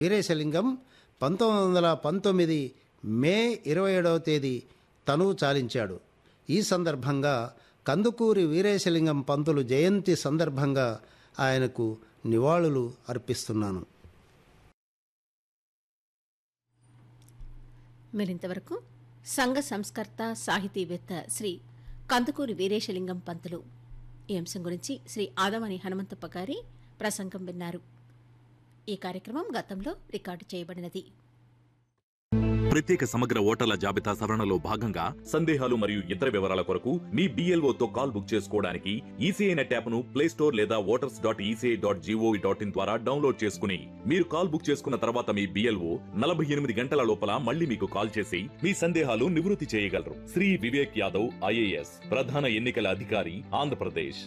వీరేశలింగం పంతొమ్మిది వందల పంతొమ్మిది మే ఇరవై ఏడవ తేదీ తనువు చాలించాడు ఈ సందర్భంగా కందుకూరి వీరేశలింగం పంతులు జయంతి సందర్భంగా ఆయనకు నివాళులు అర్పిస్తున్నాను మీరింతవరకు సంఘ సంస్కర్త సాహితీవేత్త శ్రీ కందుకూరి వీరేశలింగం పంతులు ఈ అంశం గురించి శ్రీ ఆదమని హనుమంతప్ప గారి ప్రసంగం విన్నారు ఈ కార్యక్రమం గతంలో రికార్డు చేయబడినది ప్రత్యేక సమగ్ర ఓటర్ల జాబితా సవరణలో భాగంగా సందేహాలు మరియు ఇతర వివరాల కొరకు మీ BLO తో కాల్ బుక్ చేసుకోవడానికి ఈసీఐ నెట్ యాప్ ను ప్లే స్టోర్ లేదా voters dot ECI dot G O V dot in ద్వారా డౌన్లోడ్ చేసుకుని మీరు కాల్ బుక్ చేసుకున్న తర్వాత మీ బిఎల్ఓ నలభై ఎనిమిది గంటల లోపల మళ్ళీ మీకు కాల్ చేసి మీ సందేహాలు నివృత్తి చేయగలరు శ్రీ వివేక్ యాదవ్ ఐఏఎస్ ప్రధాన ఎన్నికల అధికారి ఆంధ్రప్రదేశ్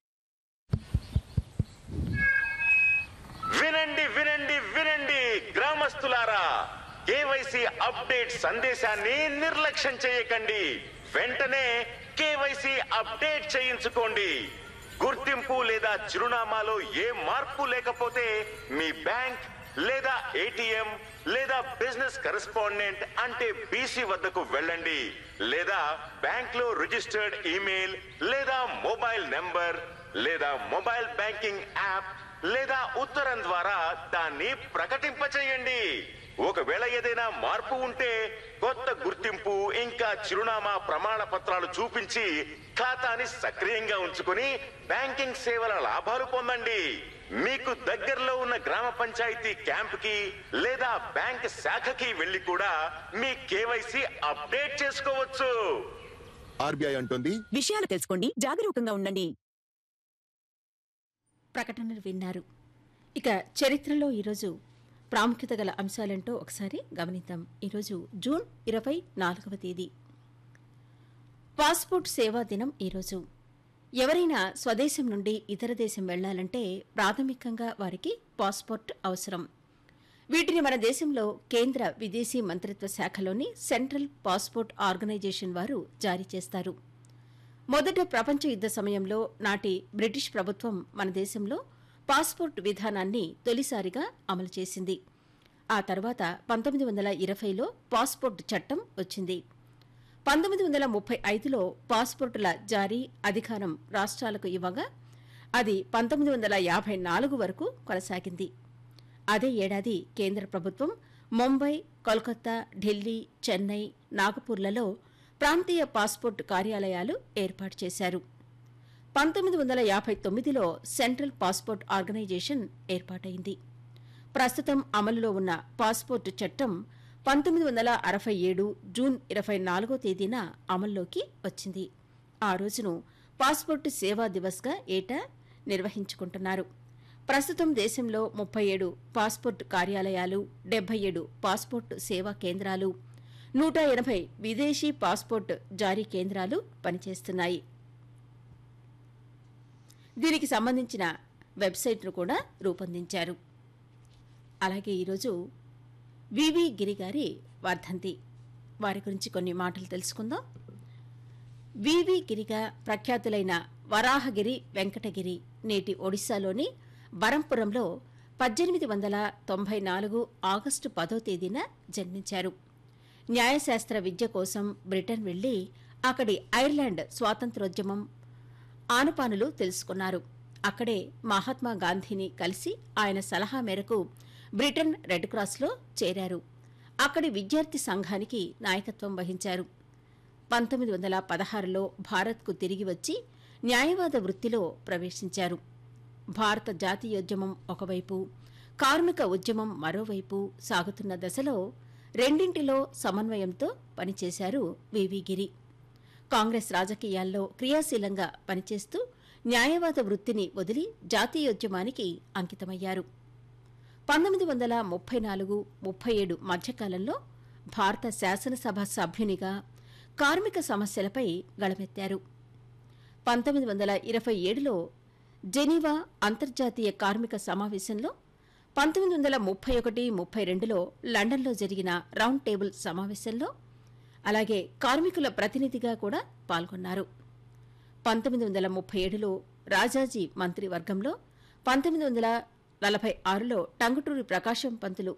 వినండి వినండి వినండి గ్రామస్తులారా కేవైసీ అప్డేట్ సందేశాన్ని నిర్లక్ష్యం చేయకండి వెంటనే కేవైసీ అప్డేట్ చేయించుకోండి గుర్తింపు లేదా చిరునామాలో ఏ మార్పు లేకపోతే మీ బ్యాంక్ లేదా ఏటీఎం లేదా బిజినెస్ కరెస్పాండెంట్ అంటే బీసీ వద్దకు వెళ్ళండి లేదా బ్యాంక్ లో రిజిస్టర్డ్ ఈమెయిల్ లేదా మొబైల్ నెంబర్ లేదా మొబైల్ బ్యాంకింగ్ యాప్ లేదా ఉత్తరం ద్వారా దాన్ని ప్రకటింపచేయండి ఒకవేళ ఏదైనా మార్పు ఉంటే కొత్త గుర్తింపు ఇంకా చిరునామా ప్రమాణ పత్రాలు చూపించి ఖాతాని సక్రియంగా ఉంచుకుని బ్యాంకింగ్ సేవల లాభాలు పొందండి మీకు దగ్గరలో ఉన్న గ్రామ పంచాయతీ క్యాంప్ కి లేదా బ్యాంక్ శాఖకి వెళ్లి కూడా మీ కేవైసీ అప్డేట్ చేసుకోవచ్చు ఆర్బీఐ అంటుంది విషయాలు తెలుసుకోండి జాగరూకంగా ఉండండి ప్రకటనలు విన్నారు ఇక చరిత్రలో ఈరోజు ప్రాముఖ్యత గల అంశాలంటూ ఒకసారి గమనిద్దాం ఈరోజు జూన్ ఇరవై నాలుగవ తేదీ పాస్పోర్ట్ సేవా దినం ఈరోజు ఎవరైనా స్వదేశం నుండి ఇతర దేశం వెళ్లాలంటే ప్రాథమికంగా వారికి పాస్పోర్ట్ అవసరం వీటిని మన దేశంలో కేంద్ర విదేశీ మంత్రిత్వ శాఖలోని సెంట్రల్ పాస్పోర్ట్ ఆర్గనైజేషన్ వారు జారీ చేస్తారు మొదట ప్రపంచ యుద్ధ సమయంలో నాటి బ్రిటిష్ ప్రభుత్వం మన దేశంలో పాస్పోర్ట్ విధానాన్ని తొలిసారిగా అమలు చేసింది ఆ తర్వాత పంతొమ్మిది వందల ఇరవైలో పాస్పోర్ట్ చట్టం వచ్చింది పంతొమ్మిది వందల ముప్పై ఐదులో పాస్పోర్టుల జారీ అధికారం రాష్ట్రాలకు ఇవ్వగా అది పంతొమ్మిది వందల యాభై నాలుగు వరకు కొనసాగింది అదే ఏడాది కేంద్ర ప్రభుత్వం ముంబై కోల్కతా ఢిల్లీ చెన్నై నాగపూర్లలో ప్రాంతీయ పాస్పోర్ట్ కార్యాలయాలు ఏర్పాటు చేశారు పంతొమ్మిది వందల యాభై తొమ్మిదిలో సెంట్రల్ పాస్పోర్ట్ ఆర్గనైజేషన్ ఏర్పాటైంది ప్రస్తుతం అమలులో ఉన్న పాస్పోర్టు చట్టం పంతొమ్మిది వందల అరవై ఏడు జూన్ ఇరవై నాలుగో తేదీన అమల్లోకి వచ్చింది ఆ రోజును పాస్పోర్టు సేవా దివస్గా ఏటా నిర్వహించుకుంటున్నారు ప్రస్తుతం దేశంలో ముప్పై ఏడు పాస్పోర్ట్ కార్యాలయాలు డెబ్బై ఏడు పాస్పోర్ట్ సేవా కేంద్రాలు నూట ఎనభై విదేశీ పాస్పోర్ట్ జారీ కేంద్రాలు పనిచేస్తున్నాయి దీనికి సంబంధించిన వెబ్సైట్ను కూడా రూపొందించారు అలాగే ఈరోజు వివి గిరి గారి వర్ధంతి వారి గురించి కొన్ని మాటలు తెలుసుకుందాం వివి గిరిగా ప్రఖ్యాతులైన వరాహగిరి వెంకటగిరి నేటి ఒడిశాలోని బరంపురంలో పద్దెనిమిది వందల తొంభై నాలుగు ఆగస్టు పదో తేదీన జన్మించారు న్యాయశాస్త్ర విద్య కోసం బ్రిటన్ వెళ్లి అక్కడి ఐర్లాండ్ స్వాతంత్రోద్యమం ఆనుపానులు తెలుసుకున్నారు అక్కడే మహాత్మా గాంధీని కలిసి ఆయన సలహా మేరకు బ్రిటన్ రెడ్ క్రాస్లో చేరారు అక్కడి విద్యార్థి సంఘానికి నాయకత్వం వహించారు పంతొమ్మిది వందల పదహారులో భారత్కు తిరిగి వచ్చి న్యాయవాద వృత్తిలో ప్రవేశించారు భారత జాతీయోద్యమం ఒకవైపు కార్మిక ఉద్యమం మరోవైపు సాగుతున్న దశలో రెండింటిలో సమన్వయంతో పనిచేశారు వివి గిరి కాంగ్రెస్ రాజకీయాల్లో క్రియాశీలంగా పనిచేస్తూ న్యాయవాద వృత్తిని వదిలి జాతీయోద్యమానికి అంకితమయ్యారు పంతొమ్మిది వందల ముప్పై నాలుగు ముప్పై ఏడు మధ్యకాలంలో భారత శాసనసభ సభ్యునిగా కార్మిక సమస్యలపై గళమెత్తారు పంతొమ్మిది వందల ఇరవై ఏడులో జెనీవా అంతర్జాతీయ కార్మిక సమావేశంలో పంతొమ్మిది వందల ముప్పై ఒకటి ముప్పై రెండులో లండన్లో జరిగిన రౌండ్ టేబుల్ సమావేశంలో అలాగే కార్మికుల ప్రతినిధిగా కూడా పాల్గొన్నారు పంతొమ్మిది వందల ముప్పై ఏడులో రాజాజీ మంత్రివర్గంలో పంతొమ్మిది వందల నలభై ఆరులో టంగుటూరి ప్రకాశం పంతులు